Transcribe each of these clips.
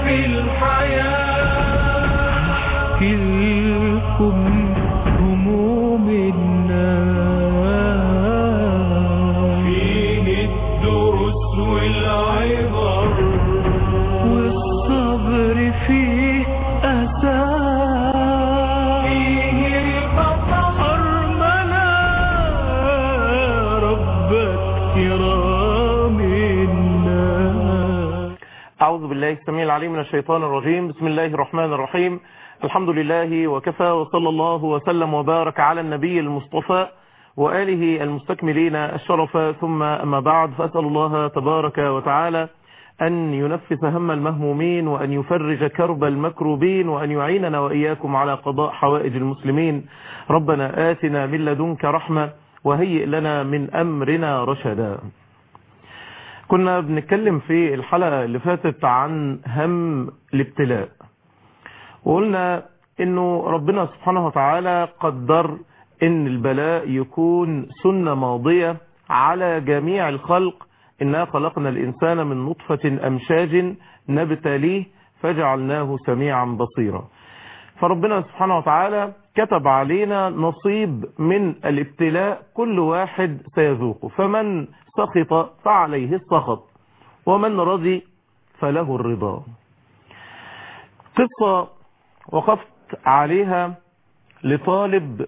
الحياة تلكم هموم الناس فيه الدروس والعبر والصبر فيه أساس فيه البطل أرمنا ربك كرام الناس أعوذ بالله السميع العليم من الشيطان الرجيم بسم الله الرحمن الرحيم الحمد لله وكفى وصلى الله وسلم وبارك على النبي المصطفى وآله المستكملين الشرف ثم أما بعد فأسأل الله تبارك وتعالى أن ينفس هم المهمومين وأن يفرج كرب المكروبين وأن يعيننا وإياكم على قضاء حوائج المسلمين ربنا آتنا من لدنك رحمة وهيئ لنا من أمرنا رشدا كنا بنتكلم في الحلقة اللي فاتت عن هم الابتلاء وقلنا انه ربنا سبحانه وتعالى قدر ان البلاء يكون سنة ماضية على جميع الخلق إنا خلقنا الإنسان من نطفة أمشاج نبتليه فجعلناه سميعا بصيرا فربنا سبحانه وتعالى كتب علينا نصيب من الابتلاء كل واحد سيذوقه فمن سخط فعليه السخط ومن رضي فله الرضا قصة وقفت عليها لطالب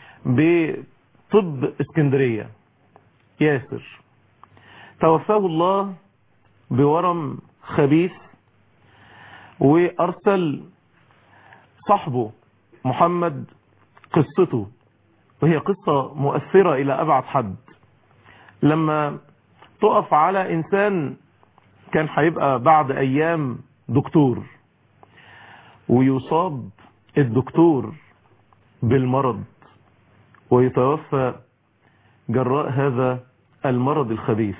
بطب اسكندرية ياسر توفاه الله بورم خبيث وأرسل صاحبه محمد قصته وهي قصة مؤثرة إلى أبعد حد لما تقف على إنسان كان هيبقى بعد أيام دكتور ويصاب الدكتور بالمرض ويتوفى جراء هذا المرض الخبيث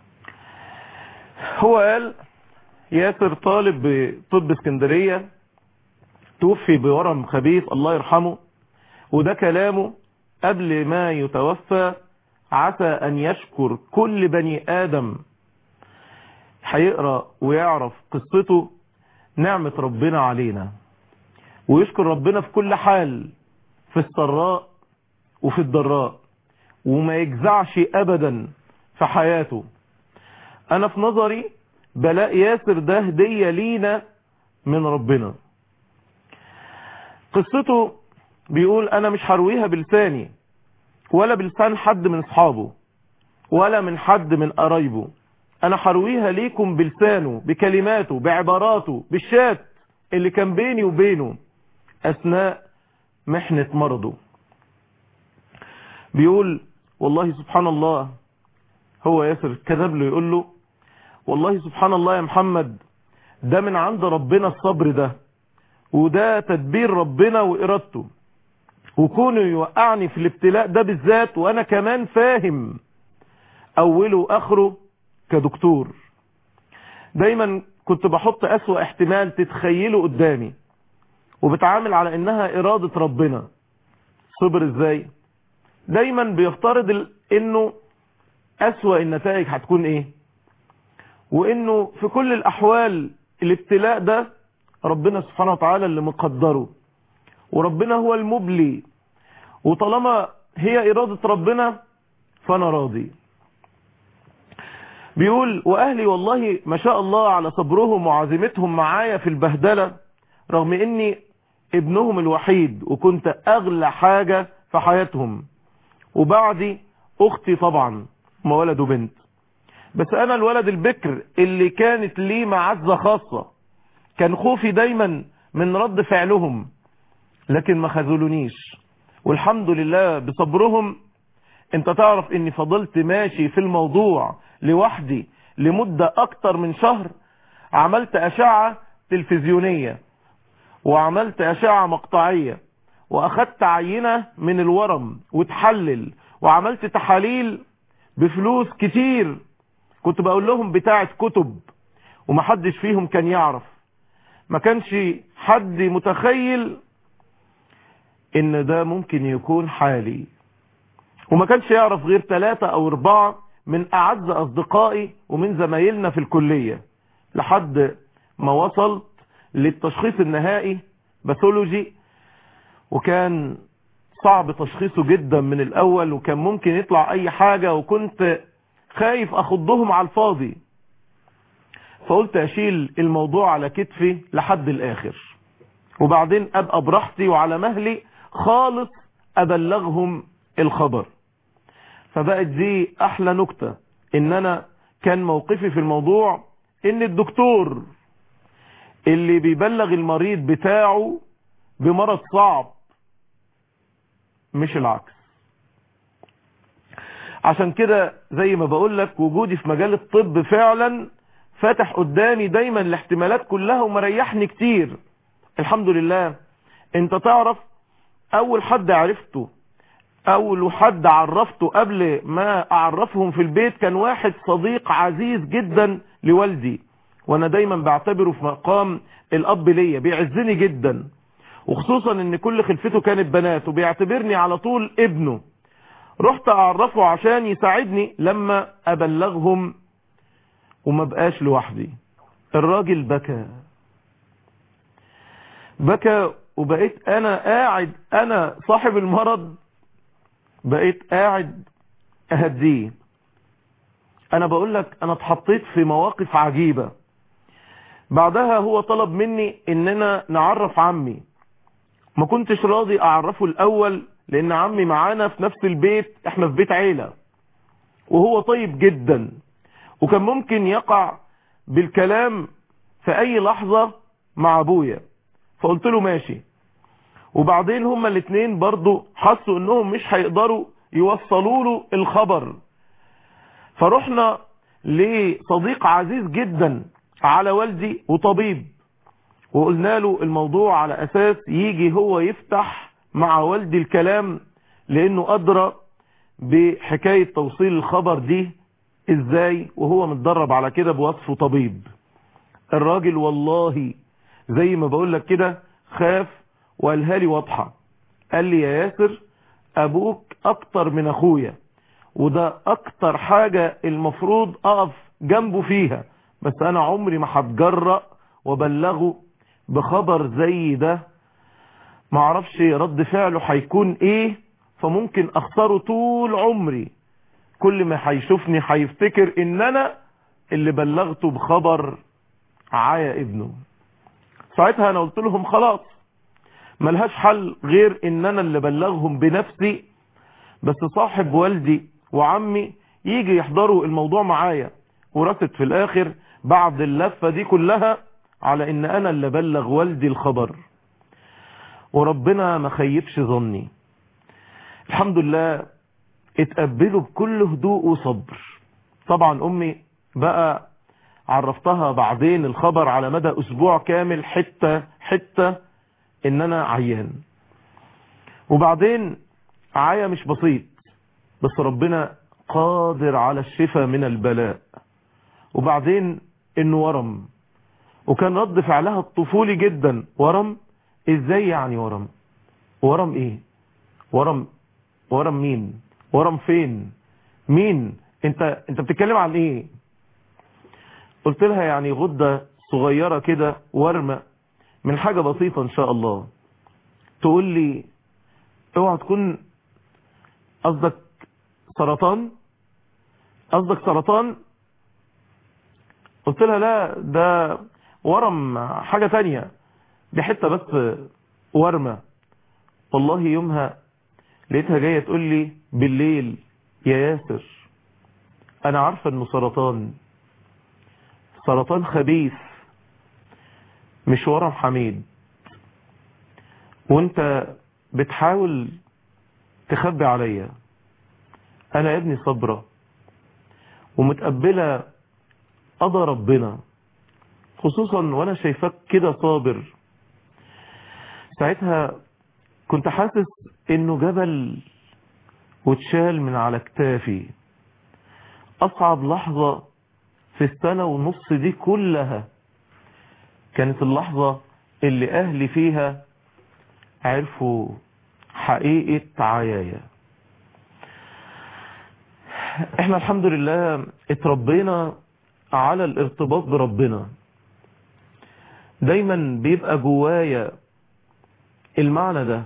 هو قال ياسر طالب بطب اسكندرية توفي بورم خبيث الله يرحمه وده كلامه قبل ما يتوفى عسى أن يشكر كل بني آدم هيقرأ ويعرف قصته نعمة ربنا علينا ويشكر ربنا في كل حال في السراء وفي الضراء وما يجزعش أبدا في حياته أنا في نظري بلاء ياسر ده هدية لينا من ربنا قصته بيقول أنا مش هرويها بلساني ولا بلسان حد من أصحابه ولا من حد من قرايبه أنا هرويها ليكم بلسانه بكلماته بعباراته بالشات اللي كان بيني وبينه أثناء محنة مرضه بيقول والله سبحان الله هو ياسر كذب له يقول له والله سبحان الله يا محمد ده من عند ربنا الصبر ده وده تدبير ربنا وإرادته وكونه يوقعني في الابتلاء ده بالذات وأنا كمان فاهم أوله وآخره كدكتور دايما كنت بحط أسوأ احتمال تتخيله قدامي وبتعامل على إنها إرادة ربنا صبر إزاي دايما بيفترض ال- إنه أسوأ النتائج هتكون إيه وإنه في كل الأحوال الابتلاء ده ربنا سبحانه وتعالى اللي مقدره وربنا هو المبلي وطالما هي إرادة ربنا فأنا راضي بيقول وأهلي والله ما شاء الله على صبرهم وعزيمتهم معايا في البهدلة رغم إني ابنهم الوحيد وكنت أغلى حاجة في حياتهم وبعدي أختي طبعا ما ولد وبنت بس أنا الولد البكر اللي كانت لي معزة خاصة كان خوفي دايما من رد فعلهم لكن ما خذلونيش والحمد لله بصبرهم انت تعرف اني فضلت ماشي في الموضوع لوحدي لمدة اكتر من شهر عملت اشعة تلفزيونية وعملت اشعة مقطعية واخدت عينة من الورم وتحلل وعملت تحاليل بفلوس كتير كنت بقول لهم بتاعة كتب ومحدش فيهم كان يعرف ما كانش حد متخيل ان ده ممكن يكون حالي وما كانش يعرف غير ثلاثة او اربعة من اعز اصدقائي ومن زمايلنا في الكلية لحد ما وصلت للتشخيص النهائي باثولوجي وكان صعب تشخيصه جدا من الاول وكان ممكن يطلع اي حاجة وكنت خايف اخضهم على الفاضي فقلت اشيل الموضوع على كتفي لحد الاخر وبعدين ابقى براحتي وعلى مهلي خالص ابلغهم الخبر فبقت دي احلى نكتة ان انا كان موقفي في الموضوع ان الدكتور اللي بيبلغ المريض بتاعه بمرض صعب مش العكس عشان كده زي ما بقول لك وجودي في مجال الطب فعلا فاتح قدامي دايما الاحتمالات كلها ومريحني كتير الحمد لله انت تعرف اول حد عرفته اول حد عرفته قبل ما اعرفهم في البيت كان واحد صديق عزيز جدا لوالدي وانا دايما بعتبره في مقام الاب ليا بيعزني جدا وخصوصا ان كل خلفته كانت بنات وبيعتبرني على طول ابنه رحت اعرفه عشان يساعدني لما ابلغهم وما بقاش لوحدي الراجل بكى بكى وبقيت انا قاعد انا صاحب المرض بقيت قاعد اهديه انا بقول لك انا اتحطيت في مواقف عجيبة بعدها هو طلب مني اننا نعرف عمي ما كنتش راضي اعرفه الاول لان عمي معانا في نفس البيت احنا في بيت عيلة وهو طيب جدا وكان ممكن يقع بالكلام في اي لحظة مع ابويا فقلت له ماشي وبعدين هما الاتنين برضو حسوا انهم مش هيقدروا يوصلوا له الخبر فرحنا لصديق عزيز جدا على والدي وطبيب وقلنا له الموضوع على اساس يجي هو يفتح مع والدي الكلام لانه ادرى بحكاية توصيل الخبر دي ازاي وهو متدرب على كده بوصفه طبيب الراجل والله زي ما بقول لك كده خاف وقالها لي واضحة قال لي يا ياسر ابوك اكتر من اخويا وده اكتر حاجة المفروض اقف جنبه فيها بس انا عمري ما هتجرأ وبلغه بخبر زي ده معرفش رد فعله هيكون ايه فممكن اخسره طول عمري كل ما هيشوفني هيفتكر ان انا اللي بلغته بخبر عايا ابنه ساعتها انا قلت لهم خلاص ملهاش حل غير ان انا اللي بلغهم بنفسي بس صاحب والدي وعمي يجي يحضروا الموضوع معايا ورست في الاخر بعد اللفة دي كلها على ان انا اللي بلغ والدي الخبر وربنا ما خيبش ظني الحمد لله اتقبلوا بكل هدوء وصبر طبعا امي بقى عرفتها بعدين الخبر على مدى اسبوع كامل حتة حتة ان انا عيان وبعدين عيا مش بسيط بس ربنا قادر على الشفاء من البلاء وبعدين انه ورم وكان رد فعلها الطفولي جدا ورم ازاي يعني ورم ورم ايه ورم ورم مين ورم فين مين انت انت بتتكلم عن ايه قلت لها يعني غدة صغيرة كده ورمة من حاجة بسيطة ان شاء الله تقول لي اوعى تكون قصدك سرطان قصدك سرطان قلت لها لا ده ورم حاجة تانية دي حتة بس ورمة والله يومها لقيتها جاية تقول لي بالليل يا ياسر انا عارفة انه سرطان سرطان خبيث مش ورم حميد وانت بتحاول تخبي عليا انا ابني صبرة ومتقبلة قضى ربنا خصوصا وانا شايفاك كده صابر ساعتها كنت حاسس انه جبل واتشال من على كتافي اصعب لحظة في السنة ونص دي كلها كانت اللحظة اللي اهلي فيها عرفوا حقيقة عيايا احنا الحمد لله اتربينا على الارتباط بربنا دايما بيبقى جوايا المعنى ده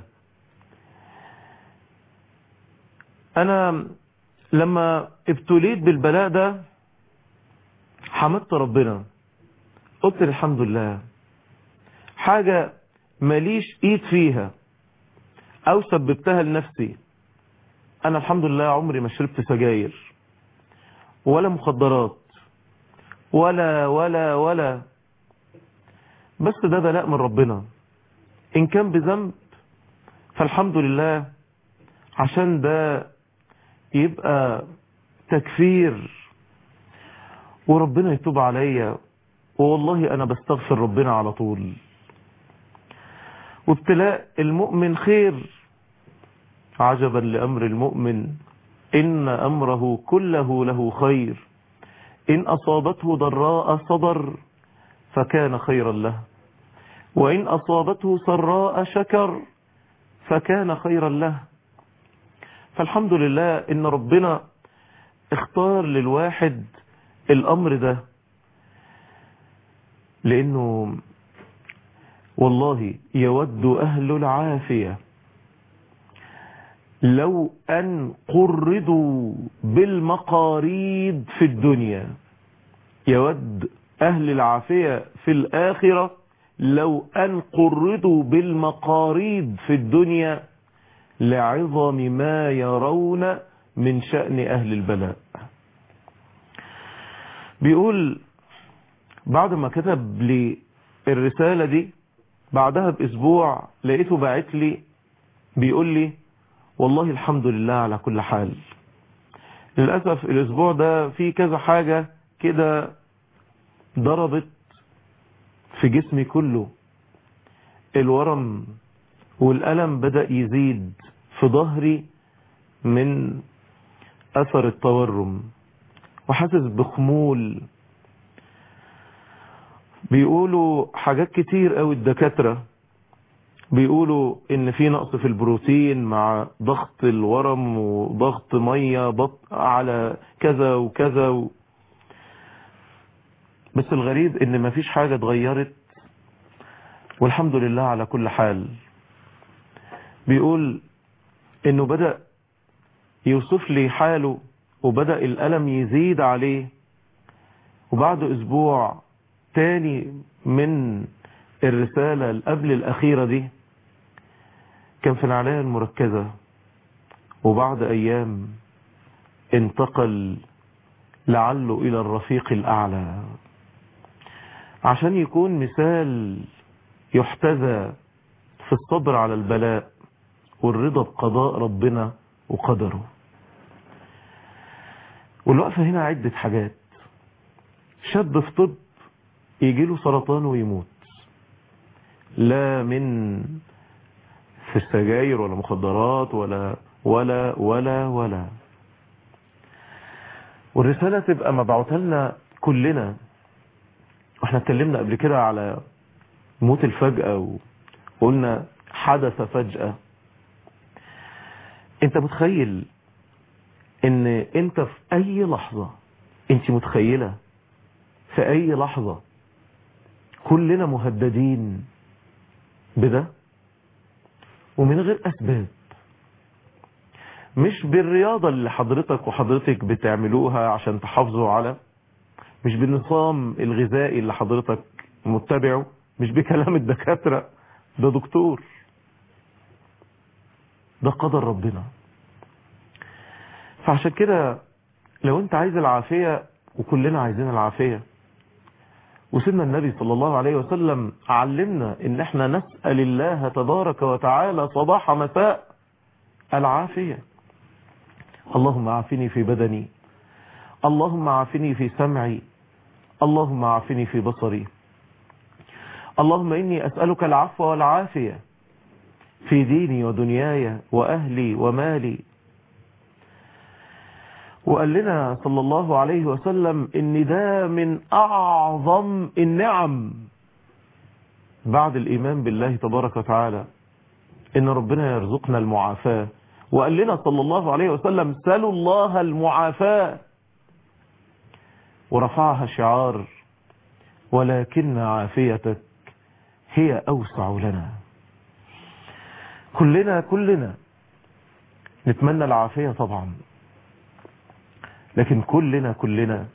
انا لما ابتليت بالبلاء ده حمدت ربنا قلت الحمد لله حاجة ماليش ايد فيها او سببتها لنفسي انا الحمد لله عمري ما شربت سجاير ولا مخدرات ولا ولا ولا بس ده بلاء من ربنا ان كان بذنب فالحمد لله عشان ده يبقى تكفير وربنا يتوب عليا والله انا بستغفر ربنا على طول وابتلاء المؤمن خير عجبا لامر المؤمن ان امره كله له خير ان اصابته ضراء صبر فكان خيرا له وان اصابته سراء شكر فكان خيرا له فالحمد لله ان ربنا اختار للواحد الامر ده لانه والله يود اهل العافية لو ان قردوا بالمقاريد في الدنيا يود اهل العافية في الاخرة لو ان قردوا بالمقاريد في الدنيا لعظم ما يرون من شأن أهل البلاء بيقول بعد ما كتب لي الرسالة دي بعدها بأسبوع لقيته باعت لي بيقول لي والله الحمد لله على كل حال للأسف الأسبوع ده في كذا حاجة كده ضربت في جسمي كله الورم والألم بدأ يزيد في ظهري من أثر التورم وحاسس بخمول بيقولوا حاجات كتير قوي الدكاترة بيقولوا ان في نقص في البروتين مع ضغط الورم وضغط مية بط على كذا وكذا و... بس الغريب ان مفيش حاجة اتغيرت والحمد لله على كل حال بيقول انه بدأ يوصف لي حاله وبدأ الألم يزيد عليه وبعد اسبوع تاني من الرسالة اللي قبل الأخيرة دي كان في العناية المركزة وبعد أيام انتقل لعله إلى الرفيق الأعلى عشان يكون مثال يحتذى في الصبر على البلاء والرضا بقضاء ربنا وقدره والوقفة هنا عدة حاجات شاب في طب يجيله سرطان ويموت لا من في السجاير ولا مخدرات ولا ولا ولا ولا والرسالة تبقى مبعوثة لنا كلنا واحنا اتكلمنا قبل كده على موت الفجأة وقلنا حدث فجأة انت متخيل ان انت في اي لحظة انت متخيلة في اي لحظة كلنا مهددين بده ومن غير اسباب مش بالرياضة اللي حضرتك وحضرتك بتعملوها عشان تحافظوا على مش بالنظام الغذائي اللي حضرتك متبعه مش بكلام الدكاترة ده دكتور ده قدر ربنا فعشان كده لو انت عايز العافية وكلنا عايزين العافية وسيدنا النبي صلى الله عليه وسلم علمنا ان احنا نسأل الله تبارك وتعالى صباح مساء العافية اللهم عافني في بدني اللهم عافني في سمعي اللهم عافني في بصري اللهم إني أسألك العفو والعافية في ديني ودنياي وأهلي ومالي وقال لنا صلى الله عليه وسلم إن ده من أعظم النعم بعد الإيمان بالله تبارك وتعالى إن ربنا يرزقنا المعافاة وقال لنا صلى الله عليه وسلم سلوا الله المعافاة ورفعها شعار ولكن عافيتك هي أوسع لنا كلنا كلنا نتمنى العافية طبعا لكن كلنا كلنا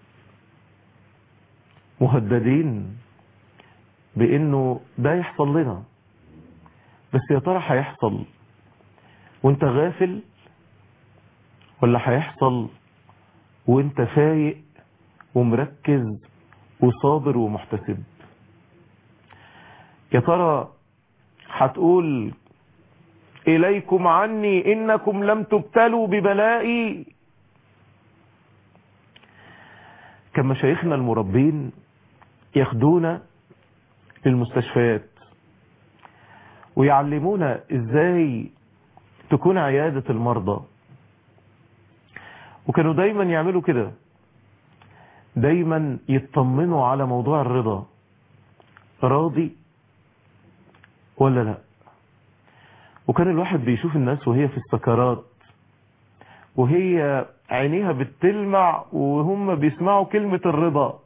مهددين بانه ده يحصل لنا بس يا ترى هيحصل وانت غافل ولا هيحصل وانت فايق ومركز وصابر ومحتسب يا ترى هتقول إليكم عني إنكم لم تبتلوا ببلائي كان مشايخنا المربين ياخدونا للمستشفيات ويعلمونا ازاي تكون عيادة المرضى وكانوا دايما يعملوا كده دايما يطمنوا على موضوع الرضا راضي ولا لا وكان الواحد بيشوف الناس وهي في السكرات وهي عينيها بتلمع وهم بيسمعوا كلمة الرضا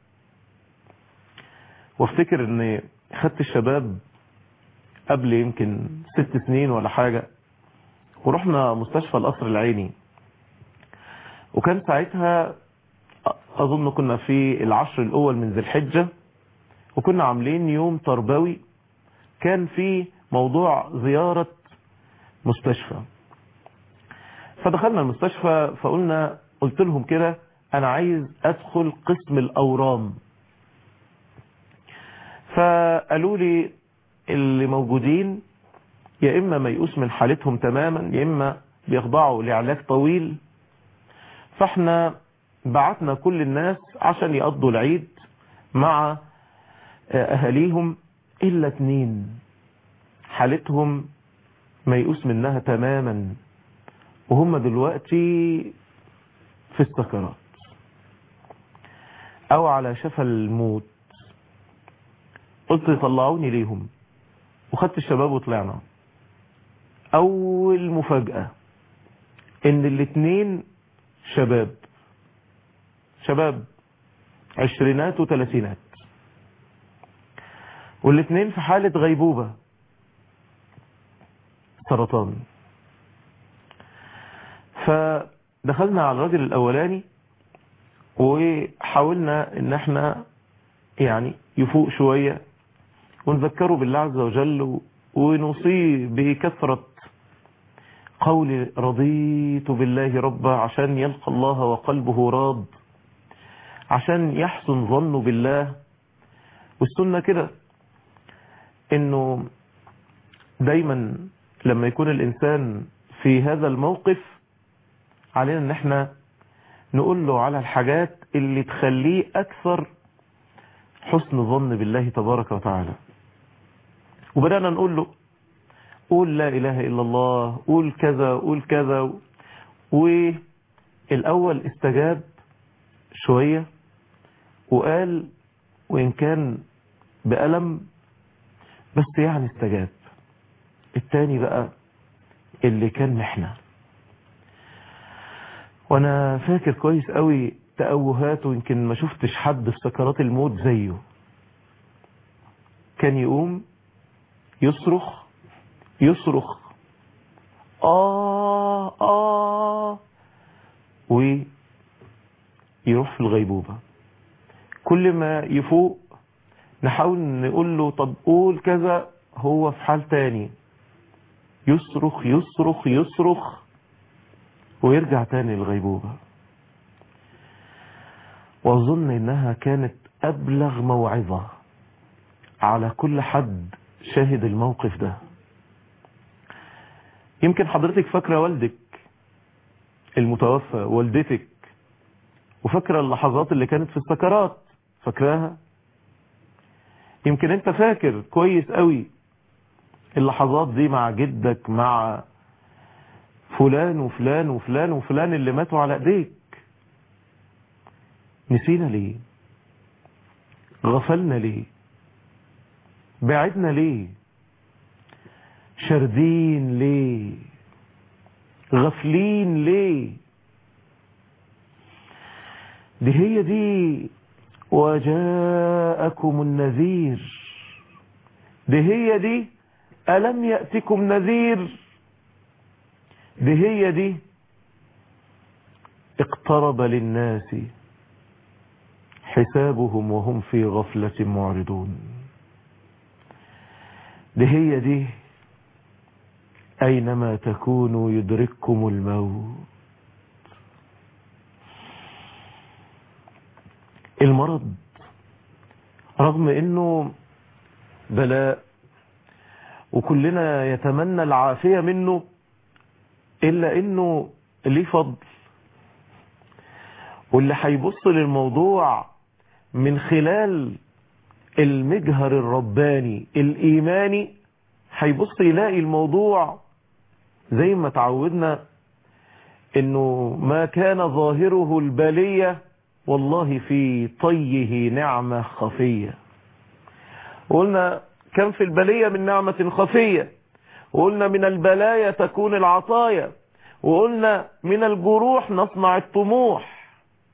وافتكر ان خدت الشباب قبل يمكن ست سنين ولا حاجة ورحنا مستشفى القصر العيني وكان ساعتها اظن كنا في العشر الاول من ذي الحجة وكنا عاملين يوم تربوي كان في موضوع زيارة مستشفى فدخلنا المستشفى فقلنا قلت لهم كده انا عايز ادخل قسم الاورام فقالوا لي اللي موجودين يا اما ميؤوس من حالتهم تماما يا اما بيخضعوا لعلاج طويل فاحنا بعتنا كل الناس عشان يقضوا العيد مع اهاليهم الا اتنين حالتهم ميؤوس منها تماما وهم دلوقتي في السكرات او على شفا الموت قلت طلعوني ليهم وخدت الشباب وطلعنا اول مفاجأة ان الاتنين شباب شباب عشرينات وثلاثينات والاتنين في حالة غيبوبة سرطان فدخلنا على الراجل الاولاني وحاولنا ان احنا يعني يفوق شوية ونذكره بالله عز وجل ونوصيه بكثرة قول رضيت بالله ربا عشان يلقى الله وقلبه راض عشان يحسن ظنه بالله والسنة كده انه دايما لما يكون الانسان في هذا الموقف علينا ان احنا نقول له على الحاجات اللي تخليه اكثر حسن ظن بالله تبارك وتعالى وبدأنا نقول له قول لا إله إلا الله قول كذا قول كذا والأول استجاب شوية وقال وإن كان بألم بس يعني استجاب التاني بقى اللي كان محنة وانا فاكر كويس قوي تأوهاته يمكن ما شفتش حد في سكرات الموت زيه كان يقوم يصرخ يصرخ آه آه ويروح في الغيبوبة كل ما يفوق نحاول نقول له طب قول كذا هو في حال تاني يصرخ يصرخ يصرخ ويرجع تاني للغيبوبة واظن انها كانت ابلغ موعظة على كل حد شاهد الموقف ده يمكن حضرتك فاكرة والدك المتوفى والدتك وفاكرة اللحظات اللي كانت في السكرات فاكراها يمكن انت فاكر كويس قوي اللحظات دي مع جدك مع فلان وفلان وفلان وفلان اللي ماتوا على ايديك نسينا ليه غفلنا ليه بعدنا ليه شردين ليه غفلين ليه دي هي دي وجاءكم النذير دي هي دي ألم يأتكم نذير دي هي دي اقترب للناس حسابهم وهم في غفلة معرضون دي هي دي أينما تكونوا يدرككم الموت المرض رغم انه بلاء وكلنا يتمنى العافية منه الا انه ليه فضل واللي هيبص للموضوع من خلال المجهر الرباني الايماني هيبص يلاقي الموضوع زي ما تعودنا انه ما كان ظاهره البالية والله في طيه نعمة خفية قلنا كم في البلية من نعمة خفية وقلنا من البلايا تكون العطايا وقلنا من الجروح نصنع الطموح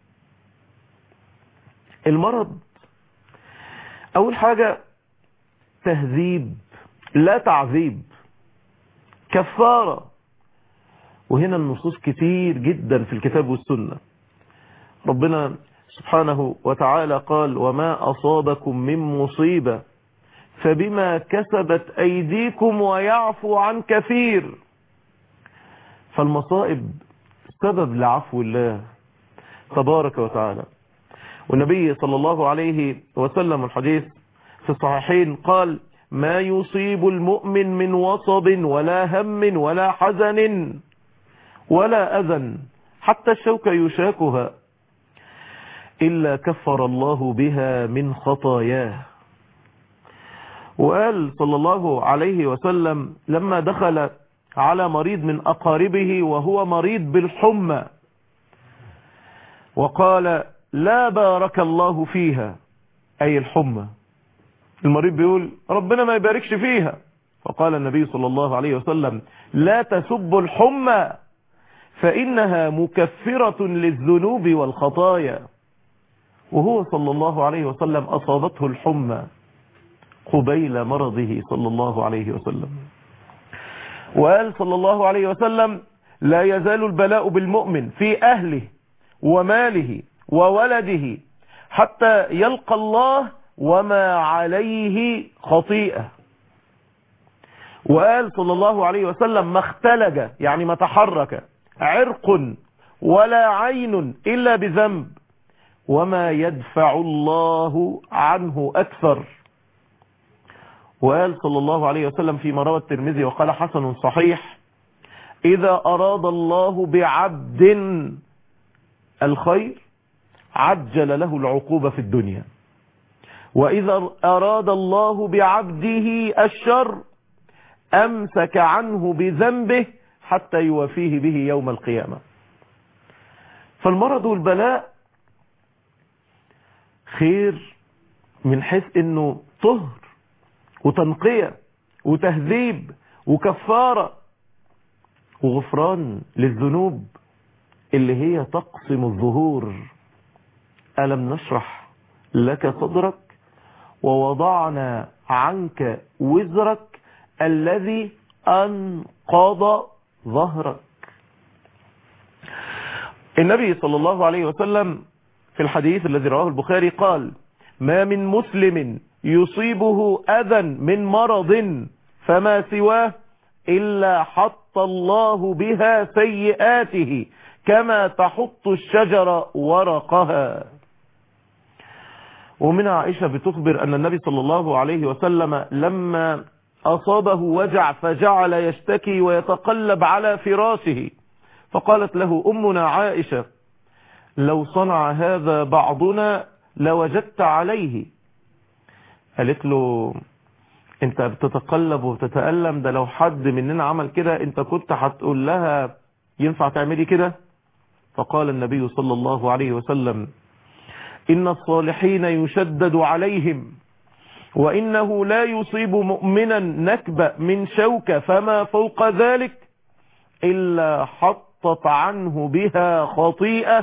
المرض اول حاجة تهذيب لا تعذيب كفارة وهنا النصوص كتير جدا في الكتاب والسنة ربنا سبحانه وتعالى قال وما أصابكم من مصيبة فبما كسبت أيديكم ويعفو عن كثير فالمصائب سبب لعفو الله تبارك وتعالى والنبي صلى الله عليه وسلم الحديث في الصحيحين قال ما يصيب المؤمن من وصب ولا هم ولا حزن ولا أذى حتى الشوكة يشاكها إلا كفر الله بها من خطاياه وقال صلى الله عليه وسلم لما دخل على مريض من أقاربه وهو مريض بالحمى وقال لا بارك الله فيها أي الحمى المريض بيقول ربنا ما يباركش فيها فقال النبي صلى الله عليه وسلم لا تسبوا الحمى فإنها مكفرة للذنوب والخطايا وهو صلى الله عليه وسلم أصابته الحمى قبيل مرضه صلى الله عليه وسلم وقال صلى الله عليه وسلم لا يزال البلاء بالمؤمن في أهله وماله وولده حتى يلقى الله وما عليه خطيئة وقال صلى الله عليه وسلم ما اختلج يعني ما تحرك عرق ولا عين إلا بذنب وما يدفع الله عنه أكثر وقال صلى الله عليه وسلم فيما روى الترمذي وقال حسن صحيح إذا أراد الله بعبد الخير عجل له العقوبة في الدنيا وإذا أراد الله بعبده الشر أمسك عنه بذنبه حتى يوافيه به يوم القيامة فالمرض والبلاء خير من حيث انه طهر وتنقية وتهذيب وكفارة وغفران للذنوب اللي هي تقسم الظهور ألم نشرح لك صدرك ووضعنا عنك وزرك الذي أنقض ظهرك النبي صلى الله عليه وسلم في الحديث الذي رواه البخاري قال ما من مسلم يصيبه أذى من مرض فما سواه إلا حط الله بها سيئاته كما تحط الشجر ورقها ومن عائشة بتخبر أن النبي صلى الله عليه وسلم لما أصابه وجع فجعل يشتكي ويتقلب على فراشه فقالت له أمنا عائشة لو صنع هذا بعضنا لوجدت عليه قالت له انت بتتقلب وبتتألم ده لو حد مننا عمل كده انت كنت هتقول لها ينفع تعملي كده فقال النبي صلى الله عليه وسلم إن الصالحين يشدد عليهم وإنه لا يصيب مؤمنا نكبة من شوكة فما فوق ذلك إلا حطت عنه بها خطيئة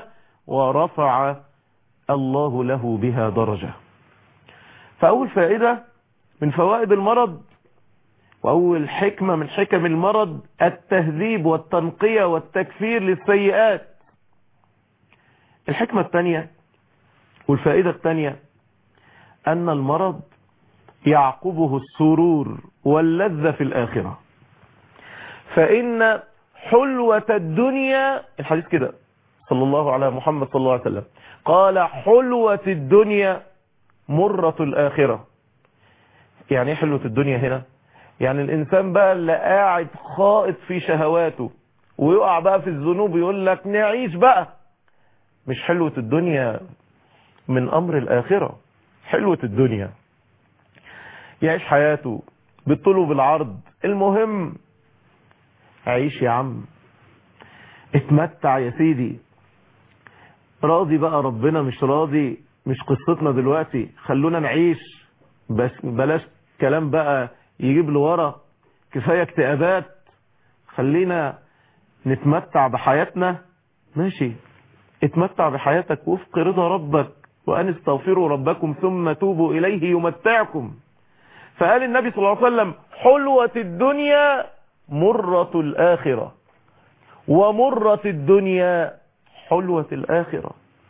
ورفع الله له بها درجة فأول فائدة من فوائد المرض وأول حكمة من حكم المرض التهذيب والتنقية والتكفير للسيئات الحكمة الثانية والفائدة الثانية أن المرض يعقبه السرور واللذة في الآخرة فإن حلوة الدنيا الحديث كده صلى الله على محمد صلى الله عليه وسلم قال حلوة الدنيا مرة الآخرة يعني ايه حلوة الدنيا هنا يعني الإنسان بقى اللي قاعد خائط في شهواته ويقع بقى في الذنوب يقول لك نعيش بقى مش حلوة الدنيا من أمر الآخرة حلوة الدنيا يعيش حياته بالطول وبالعرض المهم عيش يا عم اتمتع يا سيدي راضي بقى ربنا مش راضي مش قصتنا دلوقتي خلونا نعيش بس بلاش كلام بقى يجيب لورا كفاية اكتئابات خلينا نتمتع بحياتنا ماشي اتمتع بحياتك وفق رضا ربك وأن استغفروا ربكم ثم توبوا إليه يمتعكم فقال النبي صلى الله عليه وسلم حلوة الدنيا مرة الآخرة ومرة الدنيا حلوة الآخرة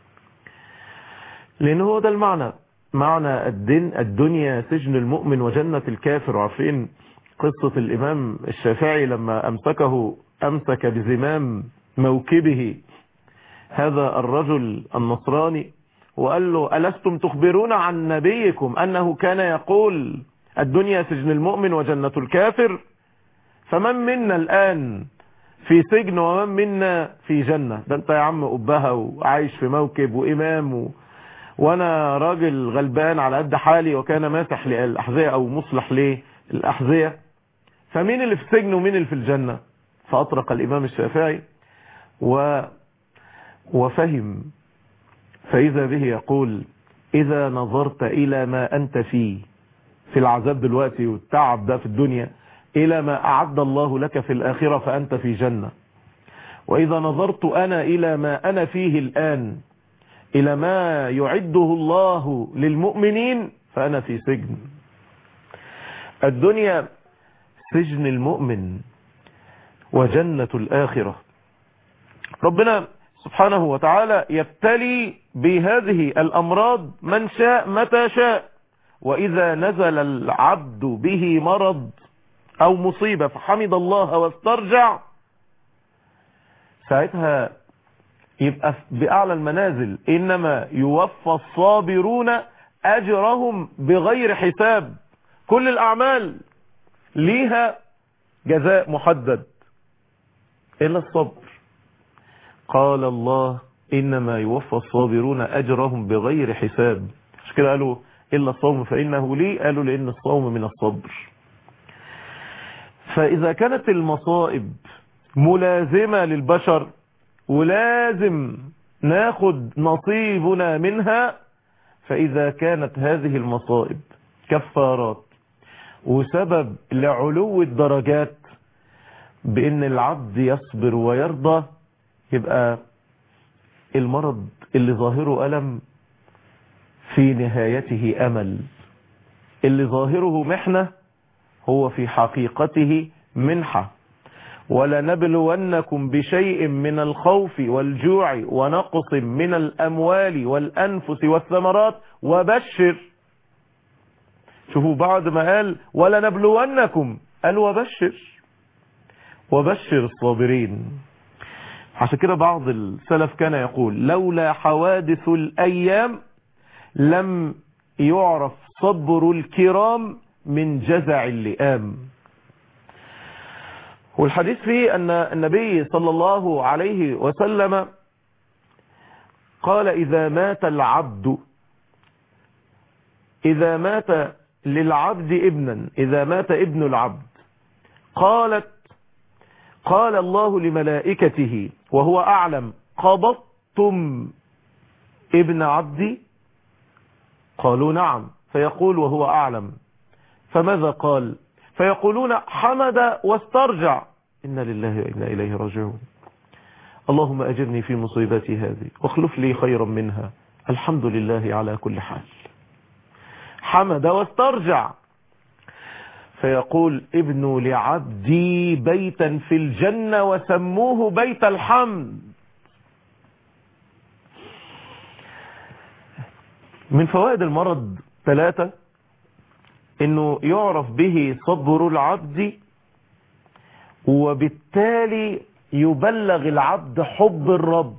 لأن هو ده المعنى معنى الدين الدنيا سجن المؤمن وجنة الكافر عارفين قصة الإمام الشافعي لما أمسكه أمسك بزمام موكبه هذا الرجل النصراني وقال له ألستم تخبرون عن نبيكم أنه كان يقول الدنيا سجن المؤمن وجنة الكافر فمن منا الآن في سجن ومن منا في جنة ده انت يا عم أبها وعايش في موكب وإمام و... وانا راجل غلبان على قد حالي وكان ماسح للأحذية او مصلح للأحذية فمين اللي في السجن ومين اللي في الجنة فأطرق الإمام الشافعي و... وفهم فإذا به يقول إذا نظرت إلى ما أنت فيه في العذاب دلوقتي والتعب ده في الدنيا إلى ما أعد الله لك في الآخرة فأنت في جنة وإذا نظرت أنا إلى ما أنا فيه الآن إلى ما يعده الله للمؤمنين فأنا في سجن الدنيا سجن المؤمن وجنة الآخرة ربنا سبحانه وتعالى يبتلي بهذه الأمراض من شاء متى شاء وإذا نزل العبد به مرض أو مصيبة فحمد الله واسترجع ساعتها يبقى بأعلى المنازل إنما يوفى الصابرون أجرهم بغير حساب كل الأعمال ليها جزاء محدد إلا الصبر قال الله إنما يوفى الصابرون أجرهم بغير حساب مش كده قالوا إلا الصوم فإنه لي قالوا لأن الصوم من الصبر فإذا كانت المصائب ملازمة للبشر ولازم ناخد نصيبنا منها فإذا كانت هذه المصائب كفارات وسبب لعلو الدرجات بأن العبد يصبر ويرضى يبقى المرض اللي ظاهره ألم في نهايته أمل اللي ظاهره محنة هو في حقيقته منحة ولنبلونكم بشيء من الخوف والجوع ونقص من الأموال والأنفس والثمرات وبشر شوفوا بعد ما قال ولنبلونكم قال وبشر وبشر الصابرين عشان كده بعض السلف كان يقول لولا حوادث الأيام لم يعرف صبر الكرام من جزع اللئام والحديث فيه أن النبي صلى الله عليه وسلم قال إذا مات العبد إذا مات للعبد ابنا إذا مات ابن العبد قالت قال الله لملائكته وهو أعلم قبضتم ابن عبدي قالوا نعم فيقول وهو أعلم فماذا قال فيقولون حمد واسترجع إن لله وإنا إليه راجعون اللهم أجرني في مصيبتي هذه واخلف لي خيرا منها الحمد لله على كل حال حمد واسترجع فيقول ابنوا لعبدي بيتا في الجنة وسموه بيت الحمد من فوائد المرض ثلاثة انه يعرف به صبر العبد وبالتالي يبلغ العبد حب الرب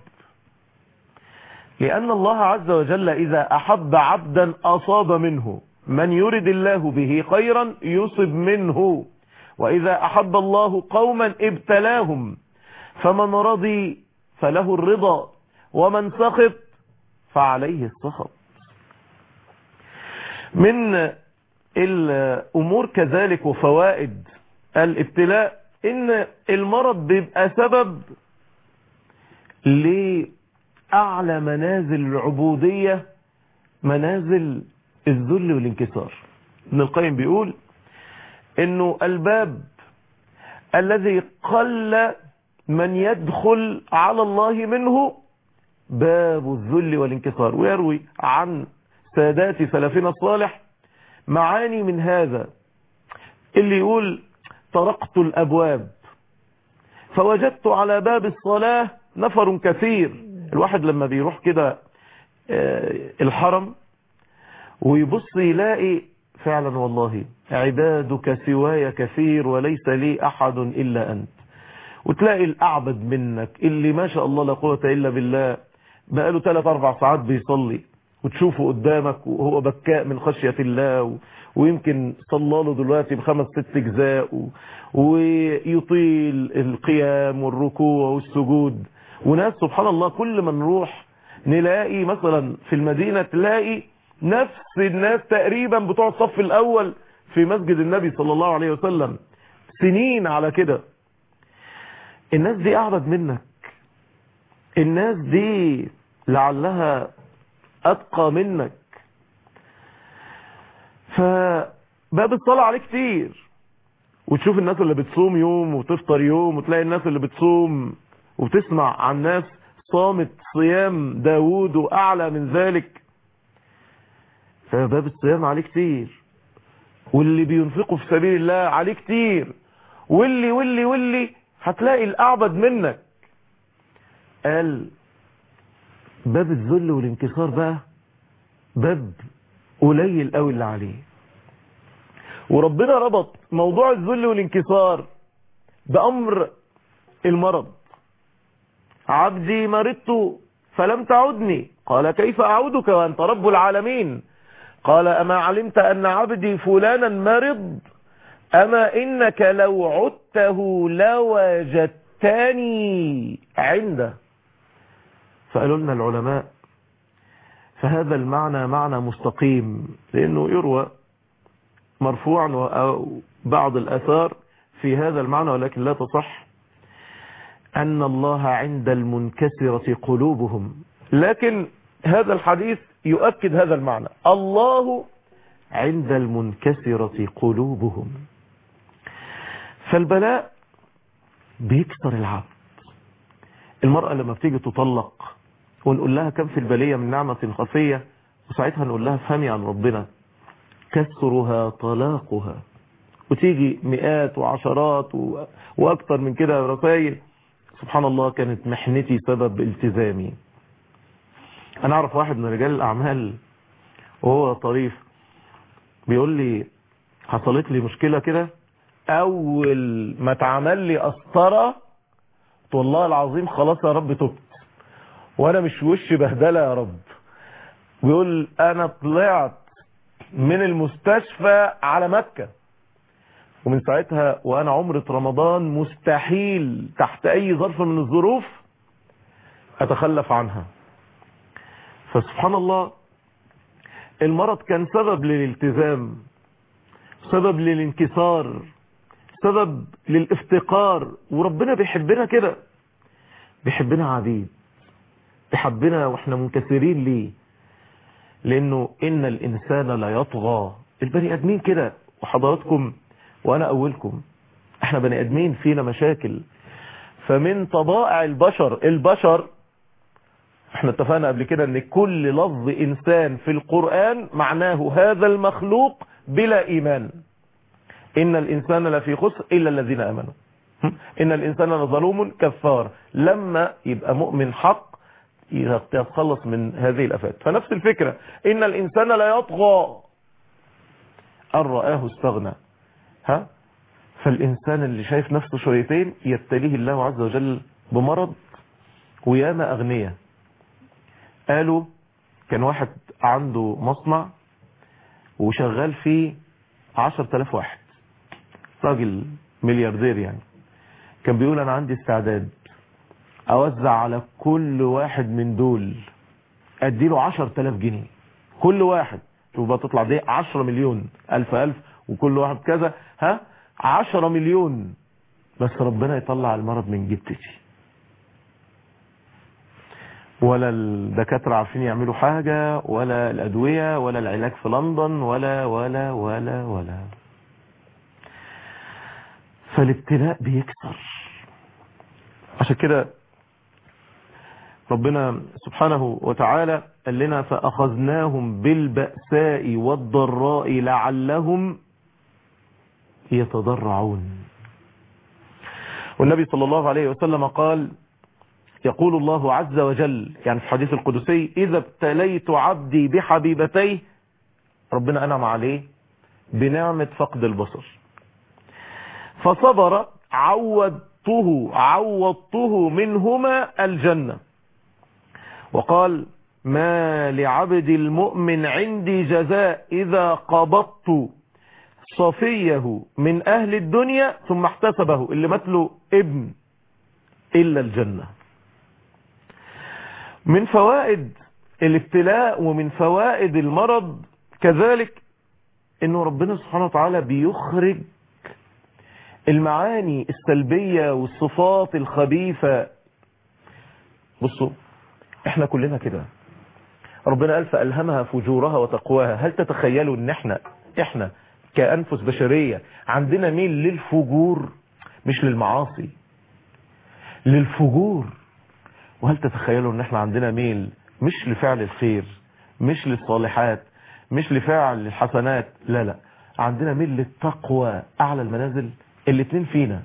لأن الله عز وجل إذا أحب عبدا أصاب منه من يرد الله به خيرا يصب منه وإذا أحب الله قوما ابتلاهم فمن رضي فله الرضا ومن سخط فعليه السخط من الأمور كذلك وفوائد الابتلاء إن المرض بيبقى سبب لأعلى منازل العبودية منازل الذل والانكسار ابن القيم بيقول انه الباب الذي قل من يدخل على الله منه باب الذل والانكسار ويروي عن سادات سلفنا الصالح معاني من هذا اللي يقول طرقت الابواب فوجدت على باب الصلاة نفر كثير الواحد لما بيروح كده الحرم ويبص يلاقي فعلا والله عبادك سواي كثير وليس لي أحد إلا أنت وتلاقي الأعبد منك اللي ما شاء الله لا قوة إلا بالله بقاله ثلاث أربع ساعات بيصلي وتشوفه قدامك وهو بكاء من خشية الله و... ويمكن صلى له دلوقتي بخمس ست اجزاء و... ويطيل القيام والركوع والسجود وناس سبحان الله كل ما نروح نلاقي مثلا في المدينة تلاقي نفس الناس تقريبا بتوع الصف الاول في مسجد النبي صلى الله عليه وسلم سنين على كده الناس دي اعبد منك الناس دي لعلها اتقى منك فباب الصلاة عليه كتير وتشوف الناس اللي بتصوم يوم وتفطر يوم وتلاقي الناس اللي بتصوم وتسمع عن ناس صامت صيام داود واعلى من ذلك فباب الصيام عليه كتير واللي بينفقوا في سبيل الله عليه كتير واللي واللي واللي هتلاقي الأعبد منك قال باب الذل والانكسار بقى باب قليل قوي اللي عليه وربنا ربط موضوع الذل والانكسار بأمر المرض عبدي مرضت فلم تعدني قال كيف أعودك وأنت رب العالمين قال أما علمت أن عبدي فلانا مرض أما إنك لو عدته لوجدتني عنده فقالوا لنا العلماء فهذا المعنى معنى مستقيم لأنه يروى مرفوعا وبعض الأثار في هذا المعنى ولكن لا تصح أن الله عند المنكسرة قلوبهم لكن هذا الحديث يؤكد هذا المعنى الله عند المنكسرة قلوبهم فالبلاء بيكسر العبد المرأة لما بتيجي تطلق ونقول لها كم في البلية من نعمة خفية وساعتها نقول لها فهمي عن ربنا كسرها طلاقها وتيجي مئات وعشرات و... وأكثر من كده رسائل سبحان الله كانت محنتي سبب التزامي أنا أعرف واحد من رجال الأعمال وهو طريف بيقول لي حصلت لي مشكلة كده أول ما اتعمل لي قسطرة قلت والله العظيم خلاص يا رب تبت وأنا مش وش بهدلة يا رب بيقول أنا طلعت من المستشفى على مكة ومن ساعتها وأنا عمرة رمضان مستحيل تحت أي ظرف من الظروف أتخلف عنها فسبحان الله المرض كان سبب للالتزام سبب للانكسار سبب للافتقار وربنا بيحبنا كده بيحبنا عبيد بيحبنا واحنا منكسرين ليه لانه ان الانسان لا يطغى البني ادمين كده وحضراتكم وانا اولكم احنا بني ادمين فينا مشاكل فمن طبائع البشر البشر احنا اتفقنا قبل كده ان كل لفظ انسان في القرآن معناه هذا المخلوق بلا ايمان إن الإنسان لفي خسر إلا الذين آمنوا إن الإنسان لظلوم كفار لما يبقى مؤمن حق يتخلص من هذه الأفات فنفس الفكرة إن الإنسان لا يطغى أن رآه استغنى ها فالإنسان اللي شايف نفسه شويتين يبتليه الله عز وجل بمرض وياما أغنية قالوا كان واحد عنده مصنع وشغال فيه عشر تلاف واحد راجل ملياردير يعني كان بيقول أنا عندي استعداد أوزع على كل واحد من دول أديله عشر تلاف جنيه كل واحد شوف بقى تطلع دي عشرة مليون ألف ألف وكل واحد كذا ها عشرة مليون بس ربنا يطلع المرض من جبتتي ولا الدكاترة عارفين يعملوا حاجة ولا الأدوية ولا العلاج في لندن ولا ولا ولا ولا فالابتلاء بيكسر عشان كده ربنا سبحانه وتعالى قال لنا فأخذناهم بالبأساء والضراء لعلهم يتضرعون والنبي صلى الله عليه وسلم قال يقول الله عز وجل يعني في الحديث القدسي إذا ابتليت عبدي بحبيبتيه ربنا أنعم عليه بنعمة فقد البصر فصبر عودته عوضته منهما الجنة وقال ما لعبد المؤمن عندي جزاء إذا قبضت صفيه من أهل الدنيا ثم احتسبه اللي مثله ابن إلا الجنة من فوائد الابتلاء ومن فوائد المرض كذلك انه ربنا سبحانه وتعالى بيخرج المعاني السلبية والصفات الخبيثة بصوا احنا كلنا كده ربنا قال فألهمها فجورها وتقواها هل تتخيلوا ان احنا احنا كأنفس بشرية عندنا ميل للفجور مش للمعاصي للفجور وهل تتخيلوا ان احنا عندنا ميل مش لفعل الخير مش للصالحات مش لفعل الحسنات لا لا عندنا ميل للتقوى اعلى المنازل الاتنين فينا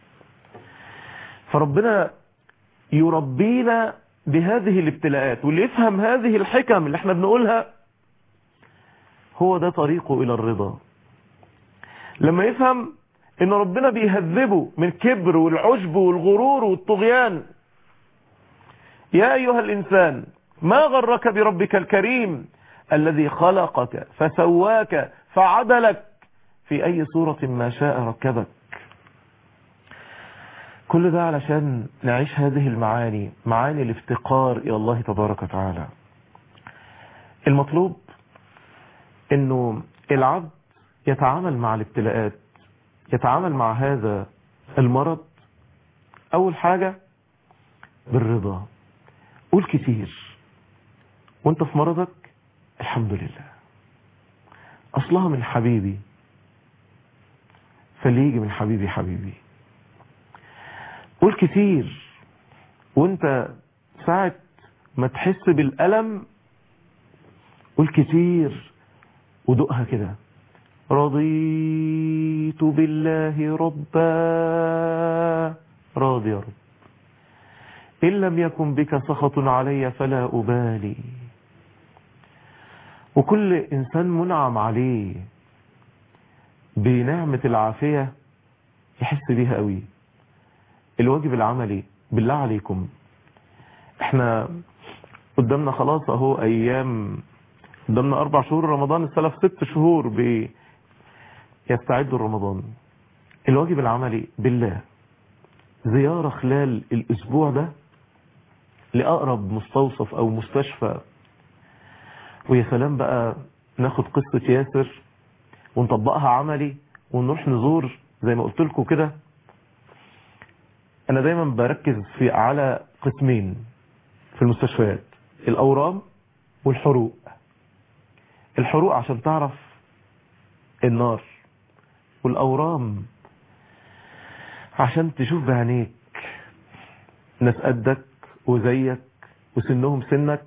فربنا يربينا بهذه الابتلاءات واللي يفهم هذه الحكم اللي احنا بنقولها هو ده طريقه الى الرضا لما يفهم ان ربنا بيهذبه من الكبر والعجب والغرور والطغيان يا ايها الانسان ما غرك بربك الكريم الذي خلقك فسواك فعدلك في اي صورة ما شاء ركبك كل ده علشان نعيش هذه المعاني معاني الافتقار الى الله تبارك وتعالى المطلوب انه العبد يتعامل مع الابتلاءات يتعامل مع هذا المرض اول حاجة بالرضا قول كتير وانت في مرضك الحمد لله اصلها من حبيبي فليجي من حبيبي حبيبي قول كتير وانت ساعة ما تحس بالألم قول كتير ودقها كده رضيت بالله ربا راضي يا رب إن لم يكن بك سخط علي فلا أبالي وكل إنسان منعم عليه بنعمة العافية يحس بيها قوي الواجب العملي بالله عليكم احنا قدامنا خلاص اهو ايام قدامنا اربع شهور رمضان السلف ست شهور بي يستعدوا رمضان الواجب العملي بالله زيارة خلال الاسبوع ده لأقرب مستوصف او مستشفى ويا سلام بقى ناخد قصة ياسر ونطبقها عملي ونروح نزور زي ما قلت لكم كده انا دايما بركز في على قسمين في المستشفيات الاورام والحروق الحروق عشان تعرف النار والاورام عشان تشوف بعينيك ناس قدك وزيك وسنهم سنك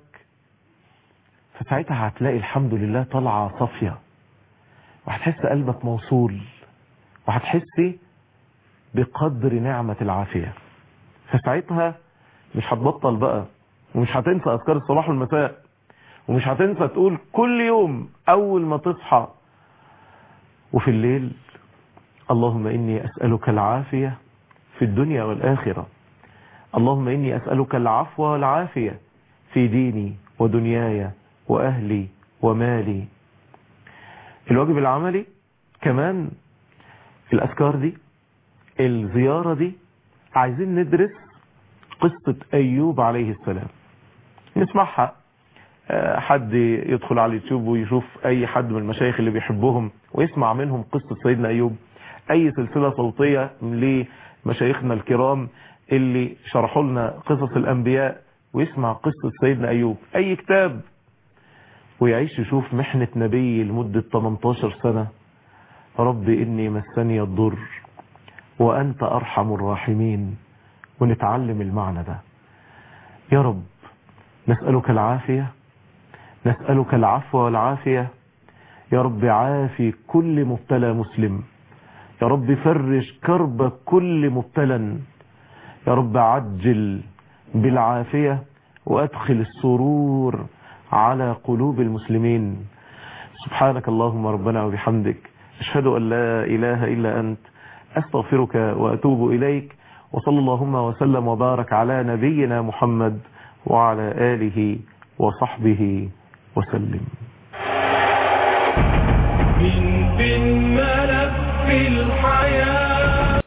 فساعتها هتلاقي الحمد لله طالعه صافيه وهتحس قلبك موصول وهتحسي بقدر نعمة العافية فساعتها مش هتبطل بقى ومش هتنسى أذكار الصباح والمساء ومش هتنسى تقول كل يوم أول ما تصحى وفي الليل اللهم إني أسألك العافية في الدنيا والآخرة اللهم إني أسألك العفو والعافية في ديني ودنياي وأهلي ومالي الواجب العملي كمان الأذكار دي الزيارة دي عايزين ندرس قصة أيوب عليه السلام نسمعها آه، حد يدخل على اليوتيوب ويشوف أي حد من المشايخ اللي بيحبهم ويسمع منهم قصة سيدنا أيوب أي سلسلة صوتية لمشايخنا الكرام اللي شرحوا لنا قصص الأنبياء ويسمع قصة سيدنا أيوب أي كتاب ويعيش يشوف محنة نبي لمدة 18 سنة رب إني مسني الضر وأنت أرحم الراحمين ونتعلم المعنى ده يا رب نسألك العافية نسألك العفو والعافية يا رب عافي كل مبتلى مسلم يا رب فرج كرب كل مبتلى يا رب عجل بالعافية وأدخل السرور على قلوب المسلمين سبحانك اللهم ربنا وبحمدك أشهد أن لا إله إلا أنت أستغفرك وأتوب إليك وصلى اللهم وسلم وبارك على نبينا محمد وعلى آله وصحبه وسلم من في الملف الحياة